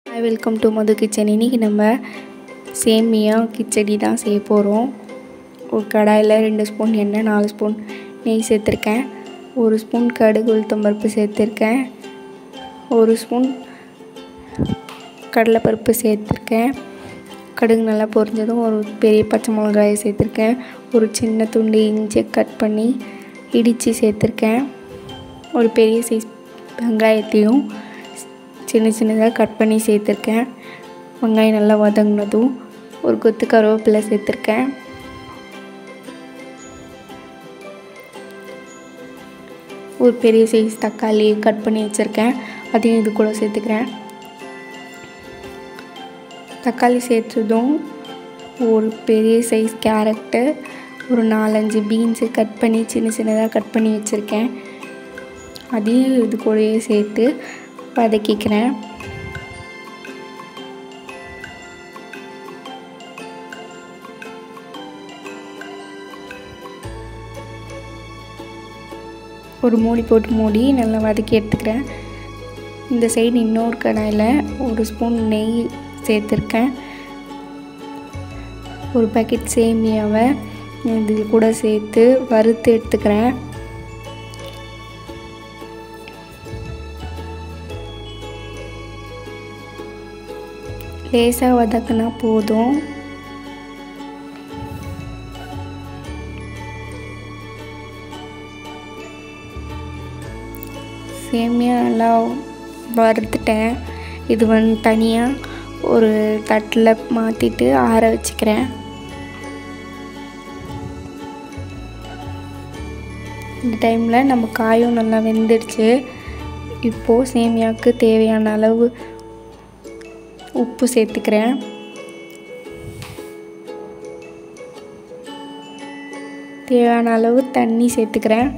hi welcome to Madhu kitchen இன்றைக்கி நம்ம சேமியா கிச்சடி தான் செய்ய போகிறோம் ஒரு கடாயில் ரெண்டு ஸ்பூன் எண்ணெய் நாலு ஸ்பூன் நெய் சேர்த்துருக்கேன் ஒரு ஸ்பூன் கடுகு உளுத்தம்பருப்பு சேர்த்துருக்கேன் ஒரு ஸ்பூன் கடலைப்பருப்பு சேர்த்துருக்கேன் கடுகு நல்லா பொரிஞ்சதும் ஒரு பெரிய பச்சை மிளகாயை சேர்த்துருக்கேன் ஒரு சின்ன துண்டு இஞ்சி கட் பண்ணி இடித்து சேர்த்துருக்கேன் ஒரு பெரிய சைஸ் வெங்காயத்தையும் சின்ன சின்னதாக கட் பண்ணி சேர்த்துருக்கேன் வெங்காயம் நல்லா வதங்கினதும் ஒரு கொத்து கருவேப்பிலை சேர்த்துருக்கேன் ஒரு பெரிய சைஸ் தக்காளி கட் பண்ணி வச்சுருக்கேன் அதையும் இது கூட சேர்த்துக்கிறேன் தக்காளி சேர்த்ததும் ஒரு பெரிய சைஸ் கேரட்டு ஒரு நாலஞ்சு பீன்ஸு கட் பண்ணி சின்ன சின்னதாக கட் பண்ணி வச்சுருக்கேன் அதையும் இது கூடயே சேர்த்து வதக்கிக்கிறேன் ஒரு மூடி போட்டு மூடி நல்லா வதக்கி எடுத்துக்கிறேன் இந்த சைடு இன்னொரு கடாயில் ஒரு ஸ்பூன் நெய் சேர்த்துருக்கேன் ஒரு பேக்கெட் சேமியாவை இது கூட சேர்த்து வறுத்து எடுத்துக்கிறேன் லேசாக வதக்குனா போதும் சேமியா நல்லா வறுத்துட்டேன் இது வந்து தனியாக ஒரு தட்டில் மாற்றிட்டு ஆற வச்சுக்கிறேன் இந்த டைமில் நம்ம காயும் நல்லா வெந்துடுச்சு இப்போது சேமியாவுக்கு தேவையான அளவு உப்பு சேர்த்துக்கிறேன் தேவையான அளவு தண்ணி சேர்த்துக்கிறேன்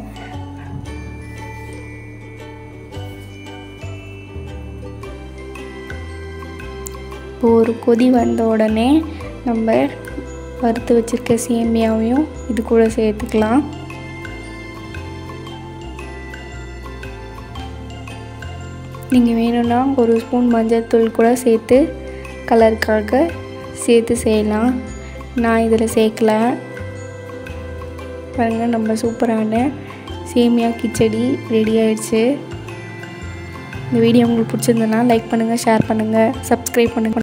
ஒரு கொதி வந்த உடனே நம்ம வறுத்து வச்சுருக்க சேமியாவையும் இது கூட சேர்த்துக்கலாம் நீங்கள் வேணும்னா ஒரு ஸ்பூன் மஞ்சள் தூள் கூட சேர்த்து கலருக்காக சேர்த்து செய்யலாம் நான் இதில் சேர்க்கல பாருங்கள் நம்ம சூப்பரான சேமியா கிச்சடி ரெடி ஆயிடுச்சு இந்த வீடியோ உங்களுக்கு பிடிச்சிருந்தனா லைக் பண்ணுங்கள் ஷேர் பண்ணுங்கள் சப்ஸ்கிரைப் பண்ணுங்கள்